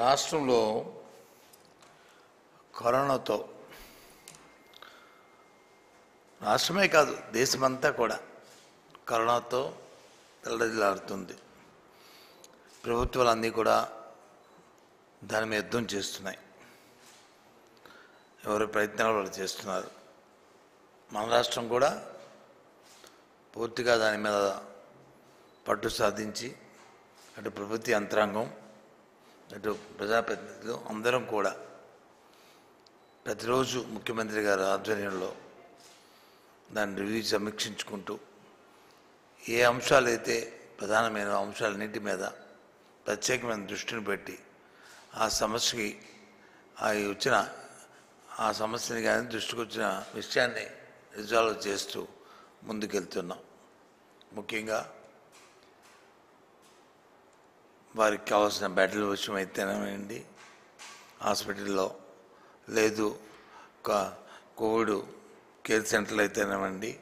రాష్ట్రంలో కరోనాతో రాష్ట్రమే కాదు దేశమంతా కూడా కరోనాతో తెల్లదిల్లాడుతుంది ప్రభుత్వాలన్నీ కూడా దాని మీద యుద్ధం చేస్తున్నాయి ఎవరి ప్రయత్నాలు వాళ్ళు చేస్తున్నారు మన రాష్ట్రం కూడా పూర్తిగా దాని మీద పట్టు సాధించి అటు ప్రభుత్వ యంత్రాంగం అటు ప్రజాప్రతినిధులు అందరం కూడా ప్రతిరోజు ముఖ్యమంత్రి గారి ఆధ్వర్యంలో దాన్ని రివ్యూ సమీక్షించుకుంటూ ఏ అంశాలైతే ప్రధానమైన అంశాలన్నింటి మీద ప్రత్యేకమైన దృష్టిని పెట్టి ఆ సమస్యకి ఆ వచ్చిన ఆ సమస్యని కానీ దృష్టికి వచ్చిన విషయాన్ని రిజాల్వ్ చేస్తూ ముందుకెళ్తున్నాం ముఖ్యంగా వారికి కావాల్సిన బెడ్ల విషయం అయితేనేమండి హాస్పిటల్లో లేదు కా- కోవిడ్ కేర్ సెంటర్లు అయితేనేమండి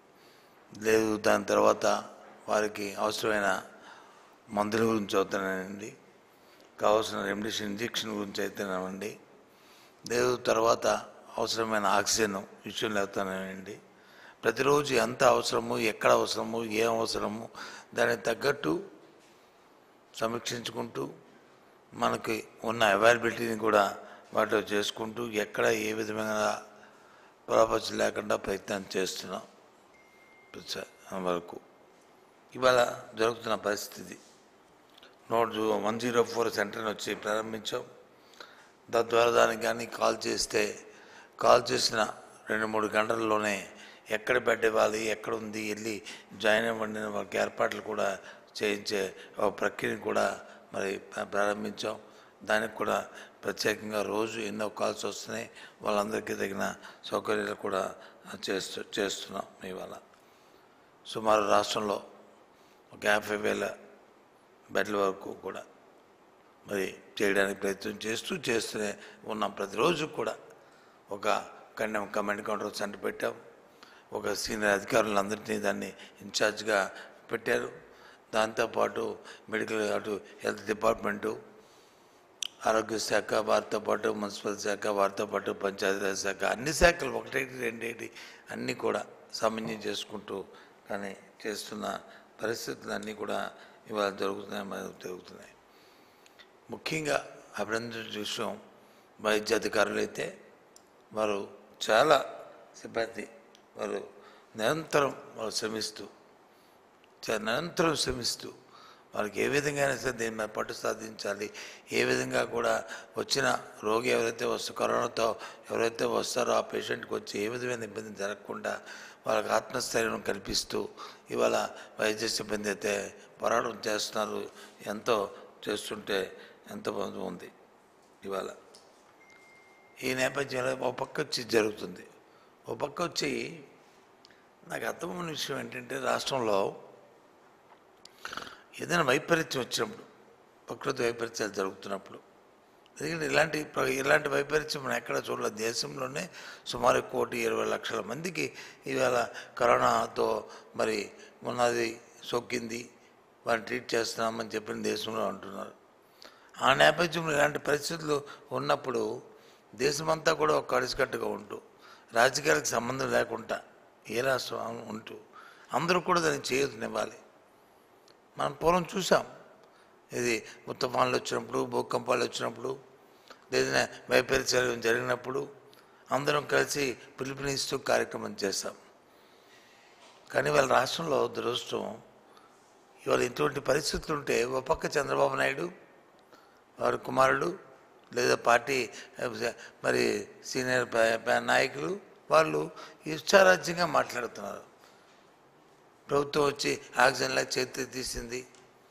లేదు దాని తర్వాత వారికి అవసరమైన మందుల గురించి అవుతానండి కావాల్సిన రెమ్డిసిన్ ఇంజెక్షన్ గురించి అయితేనేమండి లేదు తర్వాత అవసరమైన ఆక్సిజన్ విషయంలో అవుతానండి ప్రతిరోజు ఎంత అవసరము ఎక్కడ అవసరము ఏం అవసరము దానికి తగ్గట్టు సమీక్షించుకుంటూ మనకి ఉన్న అవైలబిలిటీని కూడా వాటిలో చేసుకుంటూ ఎక్కడ ఏ విధమైన ప్రాపర్టీ లేకుండా ప్రయత్నం చేస్తున్నాం ప్రచ- వరకు ఇవాళ జరుగుతున్న పరిస్థితి నోట్ వన్ జీరో ఫోర్ సెంటర్ని వచ్చి ప్రారంభించాం తద్వారా దానికి కానీ కాల్ చేస్తే కాల్ చేసిన రెండు మూడు గంటల్లోనే ఎక్కడ బెడ్ ఇవ్వాలి ఎక్కడ ఉంది వెళ్ళి జాయిన్ అవ్వండి అని వాళ్ళకి ఏర్పాట్లు కూడా చేయించే ఒక ప్రక్రియను కూడా మరి ప్ర- ప్రారంభించాం దానికి కూడా ప్రత్యేకంగా రోజు ఎన్నో కాల్స్ వస్తున్నాయి వాళ్ళందరికీ తగిన సౌకర్యాలు కూడా చేస్తూ చేస్తున్నాం ఇవాళ సుమారు రాష్ట్రంలో ఒక యాభై వేల బెడ్ల వరకు కూడా మరి చేయడానికి ప్రయత్నం చేస్తూ చేస్తూనే ఉన్నాం ప్రతిరోజు కూడా ఒక కన్యం కమాండ్ కంట్రోల్ సెంటర్ పెట్టాం ఒక సీనియర్ అధికారులందరినీ దాన్ని ఇన్ఛార్జ్గా పెట్టారు దాంతోపాటు మెడికల్ అటు హెల్త్ డిపార్ట్మెంటు ఆరోగ్య శాఖ వారితో పాటు మున్సిపల్ శాఖ వారితో పాటు పంచాయతీరాజ్ శాఖ అన్ని శాఖలు ఒకటేటి రెండేటి అన్నీ కూడా సమన్వయం చేసుకుంటూ కానీ చేస్తున్న పరిస్థితులన్నీ కూడా ఇవాళ జరుగుతున్నాయి మనకు జరుగుతున్నాయి ముఖ్యంగా అభినందన విషయం వైద్య అధికారులు అయితే వారు చాలా సిబ్బంది వారు నిరంతరం వారు శ్రమిస్తూ చ- నిరంతరం శ్రమిస్తూ వారికి ఏ విధంగా అయినా సరే దీని మీద పట్టు సాధించాలి ఏ విధంగా కూడా వచ్చిన రోగి ఎవరైతే వస్తూ కరోనాతో ఎవరైతే వస్తారో ఆ పేషెంట్కి వచ్చి ఏ విధమైన ఇబ్బంది జరగకుండా వాళ్ళకి ఆత్మస్థైర్యం కల్పిస్తూ ఇవాళ వైద్య సిబ్బంది అయితే పోరాటం చేస్తున్నారు ఎంతో చేస్తుంటే ఎంతో బాగుంది ఉంది ఇవాళ ఈ నేపథ్యంలో ఒక పక్క వచ్చి జరుగుతుంది ఒక పక్క వచ్చి నాకు అర్థమైన విషయం ఏంటంటే రాష్ట్రంలో ఏదైనా వైపరీత్యం వచ్చినప్పుడు ప్రకృతి వైపరీత్యాలు జరుగుతున్నప్పుడు ఎందుకంటే ఇలాంటి ప్ర- ఇలాంటి వైపరీత్యం మనం ఎక్కడ చూడలేదు దేశంలోనే సుమారు కోటి ఇరవై లక్షల మందికి ఇవాళ కరోనాతో మరి ఉన్నది సోకింది వారిని ట్రీట్ చేస్తున్నామని చెప్పిన దేశంలో అంటున్నారు ఆ నేపథ్యంలో ఇలాంటి పరిస్థితులు ఉన్నప్పుడు దేశమంతా కూడా ఒక కలిసికట్టుగా ఉంటూ రాజకీయాలకు సంబంధం లేకుండా ఏ రాష్ట్రం ఉంటూ అందరూ కూడా దాన్ని చేయనివ్వాలి మనం పూర్వం చూసాం ఇది తుఫాన్లు వచ్చినప్పుడు భూకంపాలు వచ్చినప్పుడు లేదా వైపరీత్యాలు జరిగినప్పుడు అందరం కలిసి పిలుపునిస్తూ కార్యక్రమం చేస్తాం కానీ వాళ్ళ రాష్ట్రంలో దురదృష్టం ఇవాళ ఇటువంటి పరిస్థితులు ఉంటే ఒక పక్క చంద్రబాబు నాయుడు వారి కుమారుడు లేదా పార్టీ ఆ, మరి సీనియర్ ప- ప- నాయకులు వాళ్ళు ఇష్టారాజ్యంగా మాట్లాడుతున్నారు ప్రభుత్వం వచ్చి ఆక్సిజన్లా చేతి తీసింది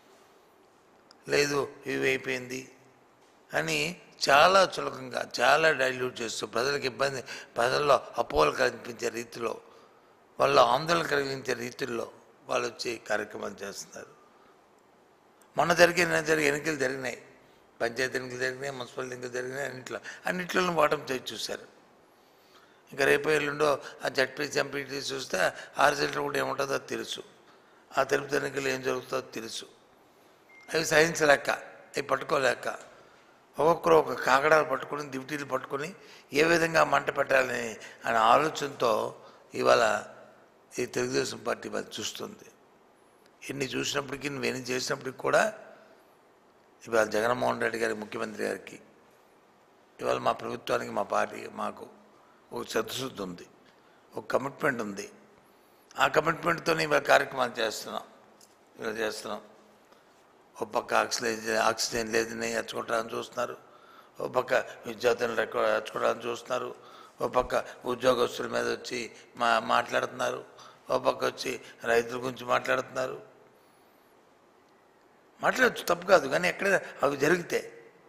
లేదు ఇవి అయిపోయింది అని చాలా చులకంగా చాలా డైల్యూట్ చేస్తూ ప్రజలకు ఇబ్బంది ప్రజల్లో అపోహలు కల్పించే రీతిలో వాళ్ళు ఆందోళన కలిగించే రీతిలో వాళ్ళు వచ్చి కార్యక్రమాలు చేస్తున్నారు మొన్న జరిగిన జరిగే ఎన్నికలు జరిగినాయి పంచాయతీ ఎన్నికలు జరిగినాయి మున్సిపల్ ఎన్నికలు జరిగినాయి అన్నింటిలో అన్నింటిలో ఓటమి చేసి చూశారు ఇంకా రేపు ఎల్లుండో ఆ జడ్పీసీ ఎంపీటీ చూస్తే ఆ రిజల్ట్ కూడా ఏముంటుందో తెలుసు ఆ తెలుపు ఎన్నికలు ఏం జరుగుతుందో తెలుసు అవి సహించలేక అవి పట్టుకోలేక ఒక్కొక్కరు ఒక కాగడాలు పట్టుకొని దివిటీలు పట్టుకొని ఏ విధంగా మంట పెట్టాలని అనే ఆలోచనతో ఇవాళ ఈ తెలుగుదేశం పార్టీ మరి చూస్తుంది ఇన్ని చూసినప్పటికీ నువ్వు చేసినప్పటికి కూడా ఇవాళ జగన్మోహన్ రెడ్డి గారి ముఖ్యమంత్రి గారికి ఇవాళ మా ప్రభుత్వానికి మా పార్టీ మాకు ఒక చతుశుద్ధి ఉంది ఒక కమిట్మెంట్ ఉంది ఆ కమిట్మెంట్తోనే ఇవాళ కార్యక్రమాలు చేస్తున్నాం ఇవాళ చేస్తున్నాం ఓ పక్క ఆక్సిజన్ ఆక్సిజన్ లేదని ఎచ్చుకోవడానికి చూస్తున్నారు ఓ పక్క విద్యార్థులను ఎచ్చుకోవడానికి చూస్తున్నారు ఓ పక్క ఉద్యోగస్తుల మీద వచ్చి మా మాట్లాడుతున్నారు ఓ పక్క వచ్చి రైతుల గురించి మాట్లాడుతున్నారు మాట్లాడచ్చు తప్పు కాదు కానీ ఎక్కడ అవి జరిగితే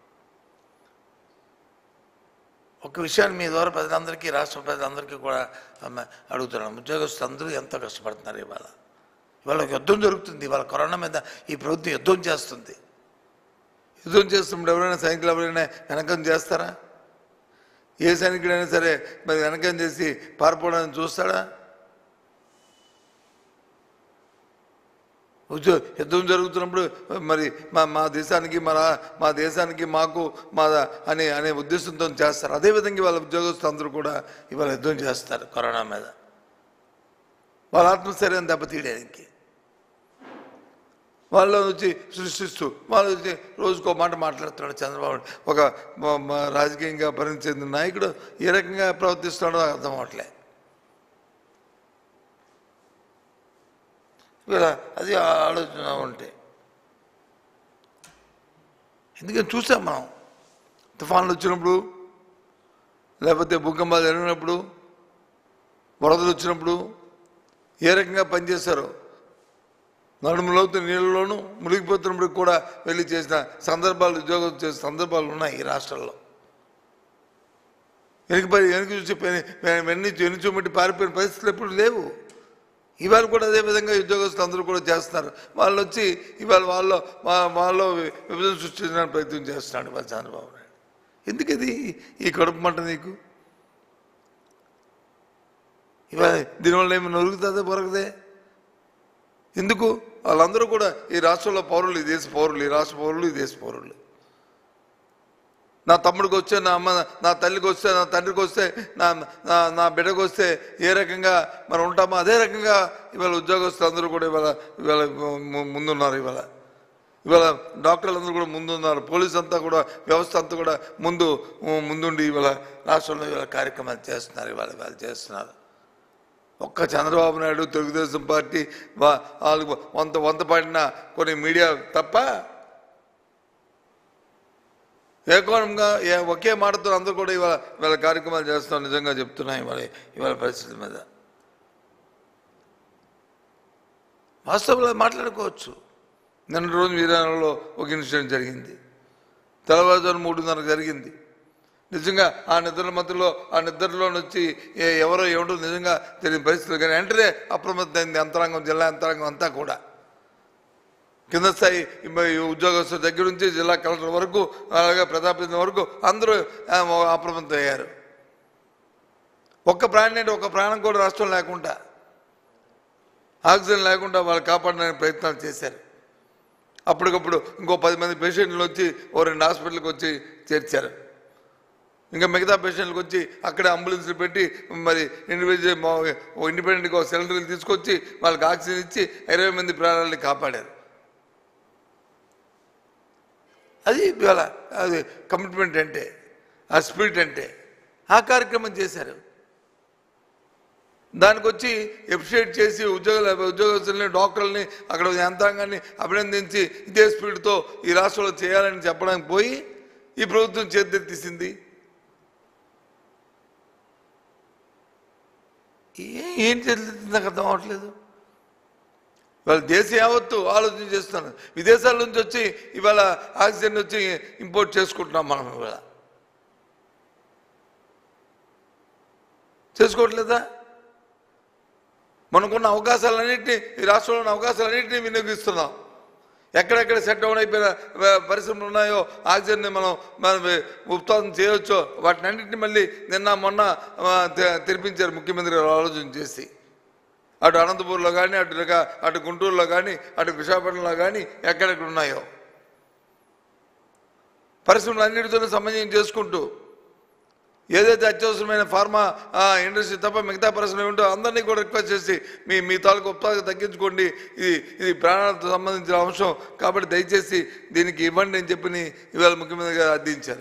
ఒక విషయాన్ని మీ ద్వారా ప్రజలందరికీ రాష్ట్ర ప్రజలందరికీ కూడా అమ్మ, అడుగుతున్నాను ఉద్యోగస్తులు అందరూ ఎంతో కష్టపడుతున్నారు ఇవాళ ఇవాళ ఒక యుద్ధం జరుగుతుంది ఇవాళ కరోనా మీద ఈ ప్రభుత్వం యుద్ధం చేస్తుంది యుద్ధం చేస్తున్నప్పుడు ఎవరైనా సైనికులు ఎవరైనా వెనకం చేస్తారా ఏ సైనికుడైనా సరే మరి వెనకం చేసి పారిపోవడానికి చూస్తాడా ఉద్యో యుద్ధం జరుగుతున్నప్పుడు మరి మా మా దేశానికి మన మా దేశానికి మాకు మా అనే అనే ఉద్దేశంతో చేస్తారు అదేవిధంగా వాళ్ళ ఉద్యోగస్తులు అందరూ కూడా ఇవాళ యుద్ధం చేస్తారు కరోనా మీద వాళ్ళ ఆత్మస్థైర్యం దెబ్బతీయడానికి వాళ్ళు వచ్చి సృష్టిస్తూ వాళ్ళు వచ్చి రోజుకో మాట మాట్లాడుతున్నాడు చంద్రబాబు నాయుడు. ఒక మ- మ- రాజకీయంగా పరిణతి చెందిన నాయకుడు ఏ రకంగా ప్రవర్తిస్తున్నాడో అర్థం అవట్లే ఇలా అది ఆలోచన ఉంటే ఎందుకని చూసాం మనం తుఫాన్లు వచ్చినప్పుడు లేకపోతే భూకంపాలు జరిగినప్పుడు వరదలు వచ్చినప్పుడు ఏ రకంగా పనిచేశారో నడుములోతు నీళ్ళలోనూ మునిగిపోతున్నప్పుడు కూడా వెళ్ళి చేసిన సందర్భాలు ఉద్యోగం చేసిన సందర్భాలు ఉన్నాయి ఈ రాష్ట్రంలో వెనక పరి వెనక చూసి పెని- వె- వెన్ని వెన్ను చూపెట్టి పారిపోయిన పరిస్థితులు ఎప్పుడు లేవు ఇవాళ కూడా అదే విధంగా ఉద్యోగస్తులు అందరూ కూడా చేస్తున్నారు వాళ్ళు వచ్చి ఇవాళ వాళ్ళు వా- వాళ్ళు విభజన సృష్టించడానికి ప్రయత్నం చేస్తున్నాడు వాళ్ళ చంద్రబాబు నాయుడు ఎందుకు ఇది ఈ కడుపు మంట నీకు ఇవాళ దీనివల్ల ఏమి నొరుగుతుందే పొరగదే ఎందుకు వాళ్ళందరూ కూడా ఈ రాష్ట్రంలో పౌరులు ఈ దేశ పౌరులు ఈ రాష్ట్ర పౌరులు ఈ దేశ పౌరులు నా తమ్ముడికి వస్తే నా అమ్మ నా తల్లికి వస్తే నా తండ్రికి వస్తే నా నా నా బిడ్డకు వస్తే ఏ రకంగా మనం ఉంటామో అదే రకంగా ఇవాళ ఉద్యోగస్తులు అందరూ కూడా ఇవాళ ఇవాళ ము- ముందున్నారు ఇవాళ ఇవాళ డాక్టర్లు అందరూ కూడా ముందున్నారు పోలీస్ అంతా కూడా వ్యవస్థ అంతా కూడా ముందు ముందుండి ఇవాళ రాష్ట్రంలో ఇవాళ కార్యక్రమాలు చేస్తున్నారు ఇవాళ ఇవాళ చేస్తున్నారు ఒక్క చంద్రబాబు నాయుడు తెలుగుదేశం పార్టీ వా- వాళ్ళు వంత వంత పడిన కొన్ని మీడియా తప్ప ఏకోణంగా ఏ- ఒకే మాటతో అందరూ కూడా ఇవాళ ఇవాళ కార్యక్రమాలు చేస్తున్నాం నిజంగా చెప్తున్నాం ఇవాళ ఇవాళ పరిస్థితుల మీద వాస్తవంలో మాట్లాడుకోవచ్చు నిన్న రోజు వీరాణంలో ఒక ఇన్సిడెంట్ జరిగింది తెల్లవారుజాము మూడున్నర జరిగింది నిజంగా ఆ నిద్ర మధ్యలో ఆ నిద్రలో వచ్చి ఏ- ఎవరో ఏమిటో నిజంగా తెలియని పరిస్థితులు కానీ వెంటనే అప్రమత్తమైంది యంత్రాంగం జిల్లా యంత్రాంగం అంతా కూడా కింద స్థాయి ఈ ఉద్యోగస్తుల దగ్గర నుంచి జిల్లా కలెక్టర్ వరకు అలాగే ప్రజాప్రతినిధి వరకు అందరూ ఆ, అప్రమత్తం అయ్యారు ఒక్క ప్రాణి అంటే ఒక ప్రాణం కూడా రాష్ట్రం లేకుండా ఆక్సిజన్ లేకుండా వాళ్ళు కాపాడడానికి ప్రయత్నాలు చేశారు అప్పటికప్పుడు ఇంకో పది మంది పేషెంట్లు వచ్చి ఓ రెండు హాస్పిటల్కి వచ్చి చేర్చారు ఇంకా మిగతా పేషెంట్లకు వచ్చి అక్కడే అంబులెన్స్లు పెట్టి మరి ఇండివిజువల్ ఇండిపెండెంట్గా సిలిండర్లు తీసుకొచ్చి వాళ్ళకి ఆక్సిజన్ ఇచ్చి ఇరవై మంది ప్రాణాలని కాపాడారు అది ఇవాళ అది కమిట్మెంట్ అంటే ఆ స్పిరిట్ అంటే ఆ కార్యక్రమం చేశారు దానికి వచ్చి ఎప్రిషియేట్ చేసి ఉద్యోగుల ఉద్యోగస్తుల్ని డాక్టర్లని అక్కడ యంత్రాంగాన్ని అభినందించి ఇదే స్పీడ్తో ఈ రాష్ట్రంలో చేయాలని చెప్పడానికి పోయి ఈ ప్రభుత్వం చేతెత్తేసింది ఏ- ఏం చేతెత్తింది నాకు అర్థం అవ్వట్లేదు ఇవాళ దేశ యావత్తు ఆలోచన చేస్తున్నాను విదేశాల నుంచి వచ్చి ఇవాళ ఆక్సిజన్ వచ్చి ఇంపోర్ట్ చేసుకుంటున్నాం మనం ఇవాళ చేసుకోవట్లేదా మనకున్న అవకాశాలన్నింటినీ ఈ రాష్ట్రంలో ఉన్న అవకాశాలన్నింటినీ వినియోగిస్తున్నాం ఎక్కడెక్కడ సెట్ డౌన్ అయిపోయిన వ- పరిశ్రమలు ఉన్నాయో ఆక్సిజన్ని మనం మనం ఉత్పాదన చేయవచ్చో వాటిని అన్నింటినీ మళ్ళీ నిన్న మొన్న ఆ, తె- తెరిపించారు ముఖ్యమంత్రి గారు ఆలోచన చేసి అటు అనంతపూర్లో కానీ అటు రక- అటు గుంటూరులో కానీ అటు విశాఖపట్నంలో కానీ ఎక్కడెక్కడ ఉన్నాయో పరిశ్రమలు అన్నిటితోనూ సమన్వయం చేసుకుంటూ ఏదైతే అత్యవసరమైన ఫార్మా ఆ, ఇండస్ట్రీ తప్ప మిగతా పరిశ్రమలు ఉంటో అందరినీ కూడా రిక్వెస్ట్ చేసి మీ మీ తాలూకు ఉత్పాదక తగ్గించుకోండి ఇది ఇది ప్రాణాలతో సంబంధించిన అంశం కాబట్టి దయచేసి దీనికి ఇవ్వండి అని చెప్పి ఇవాళ ముఖ్యమంత్రి గారు అర్థించారు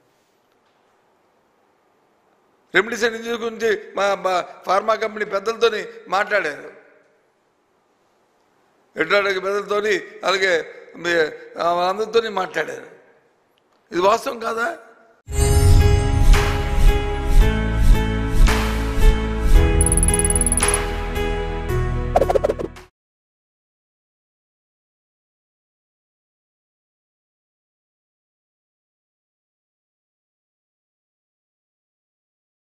రెమ్డిసిన్ ఇంజన్ గురించి మా మా ఫార్మా కంపెనీ పెద్దలతోని మాట్లాడారు ఎట్లాంటి పెద్దలతోని అలాగే మీ- ఆ, వాళ్ళందరితోని మాట్లాడారు ఇది వాస్తవం కాదా